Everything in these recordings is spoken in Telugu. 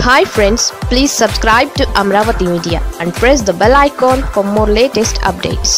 hi friends please subscribe to Amaravati media and press the bell icon for more latest updates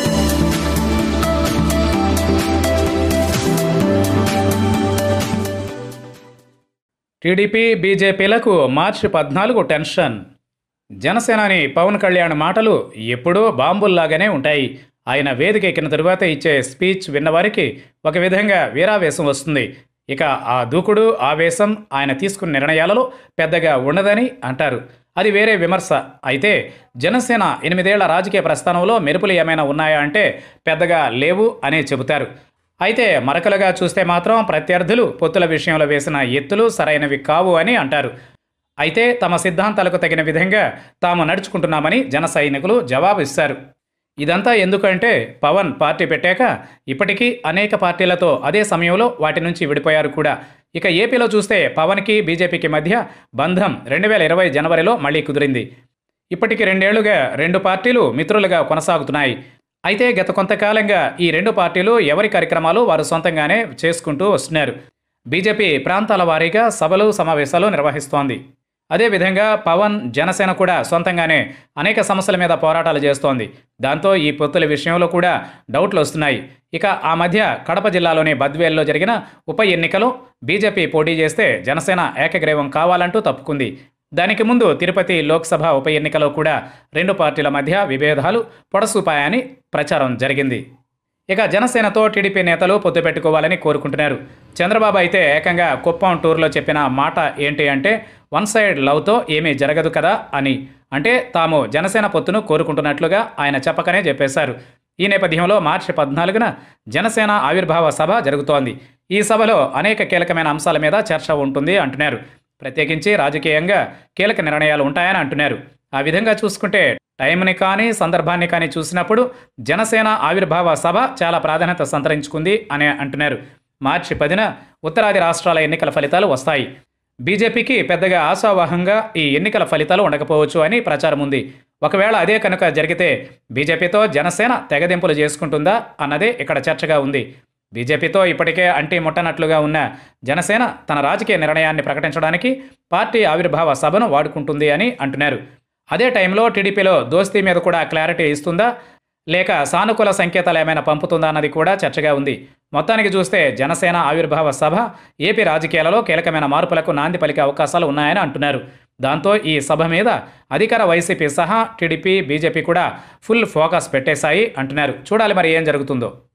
TDP బీజేపీలకు మార్చి పద్నాలుగు టెన్షన్ జనసేనాని పవన్ కళ్యాణ్ మాటలు ఎప్పుడూ బాంబుల్లాగానే ఉంటాయి ఆయన వేదిక ఎక్కిన తరువాత ఇచ్చే స్పీచ్ విన్నవారికి ఒక విధంగా వీరావేశం వస్తుంది ఇక ఆ దూకుడు ఆవేశం ఆయన తీసుకున్న నిర్ణయాలలో పెద్దగా ఉండదని అంటారు అది వేరే విమర్శ అయితే జనసేన ఎనిమిదేళ్ల రాజకీయ ప్రస్థానంలో మెరుపులు ఏమైనా ఉన్నాయా అంటే పెద్దగా లేవు అనే చెబుతారు అయితే మరకలుగా చూస్తే మాత్రం ప్రత్యర్థులు పొత్తుల విషయంలో వేసిన ఎత్తులు సరైనవి కావు అని అంటారు అయితే తమ సిద్ధాంతాలకు తగిన విధంగా తాము నడుచుకుంటున్నామని జన సైనికులు జవాబు ఇస్తారు ఇదంతా ఎందుకంటే పవన్ పార్టీ పెట్టాక ఇప్పటికీ అనేక పార్టీలతో అదే సమయంలో వాటి నుంచి విడిపోయారు కూడా ఇక ఏపీలో చూస్తే పవన్కి బీజేపీకి మధ్య బంధం రెండు వేల ఇరవై జనవరిలో మళ్ళీ కుదిరింది ఇప్పటికి రెండేళ్లుగా రెండు పార్టీలు మిత్రులుగా కొనసాగుతున్నాయి అయితే గత కొంతకాలంగా ఈ రెండు పార్టీలు ఎవరి కార్యక్రమాలు వారు సొంతంగానే చేసుకుంటూ వస్తున్నారు బీజేపీ ప్రాంతాల వారీగా సభలు సమావేశాలు నిర్వహిస్తోంది అదేవిధంగా పవన్ జనసేన కూడా సొంతంగానే అనేక సమస్యల మీద పోరాటాలు చేస్తోంది దాంతో ఈ పొత్తుల విషయంలో కూడా డౌట్లు వస్తున్నాయి ఇక ఆ మధ్య కడప జిల్లాలోని బద్వేల్లో జరిగిన ఉప ఎన్నికలో బీజేపీ పోటీ చేస్తే జనసేన ఏకగ్రీవం కావాలంటూ తప్పుకుంది దానికి ముందు తిరుపతి లోక్సభ ఉప ఎన్నికలో కూడా రెండు పార్టీల మధ్య విభేదాలు పొడసూపాయని ప్రచారం జరిగింది ఇక జనసేనతో టీడీపీ నేతలు పొత్తు పెట్టుకోవాలని కోరుకుంటున్నారు చంద్రబాబు అయితే ఏకంగా కుప్పం టూర్లో చెప్పిన మాట ఏంటి అంటే వన్ సైడ్ లవ్తో ఏమీ జరగదు కదా అని అంటే తాము జనసేన పొత్తును కోరుకుంటున్నట్లుగా ఆయన చెప్పకనే చెప్పేశారు ఈ నేపథ్యంలో మార్చి పద్నాలుగున జనసేన ఆవిర్భావ సభ జరుగుతోంది ఈ సభలో అనేక కీలకమైన అంశాల మీద చర్చ ఉంటుంది అంటున్నారు ప్రత్యేకించి రాజకీయంగా కీలక నిర్ణయాలు ఉంటాయని అంటున్నారు ఆ విధంగా చూసుకుంటే టైంని కానీ సందర్భాన్ని కానీ చూసినప్పుడు జనసేన ఆవిర్భావ సభ చాలా ప్రాధాన్యత సంతరించుకుంది అని అంటున్నారు మార్చి పదిన ఉత్తరాది రాష్ట్రాల ఎన్నికల ఫలితాలు వస్తాయి బీజేపీకి పెద్దగా ఆశావాహంగా ఈ ఎన్నికల ఫలితాలు ఉండకపోవచ్చు అని ప్రచారం ఉంది ఒకవేళ అదే కనుక జరిగితే బీజేపీతో జనసేన తెగదింపులు చేసుకుంటుందా అన్నదే ఇక్కడ చర్చగా ఉంది బీజేపీతో ఇప్పటికే అంటి ముట్టనట్లుగా ఉన్న జనసేన తన రాజకీయ నిర్ణయాన్ని ప్రకటించడానికి పార్టీ ఆవిర్భావ సభను వాడుకుంటుంది అని అంటున్నారు అదే టైంలో టీడీపీలో దోస్తీ మీద కూడా క్లారిటీ ఇస్తుందా లేక సానుకూల సంకేతాలు ఏమైనా పంపుతుందా అన్నది కూడా చర్చగా ఉంది మొత్తానికి చూస్తే జనసేన ఆవిర్భావ సభ ఏపీ రాజకీయాలలో కీలకమైన మార్పులకు నాంది పలికే అవకాశాలు ఉన్నాయని అంటున్నారు దాంతో ఈ సభ మీద అధికార వైసీపీ సహా టీడీపీ బీజేపీ కూడా ఫుల్ ఫోకస్ పెట్టేశాయి అంటున్నారు చూడాలి మరి ఏం జరుగుతుందో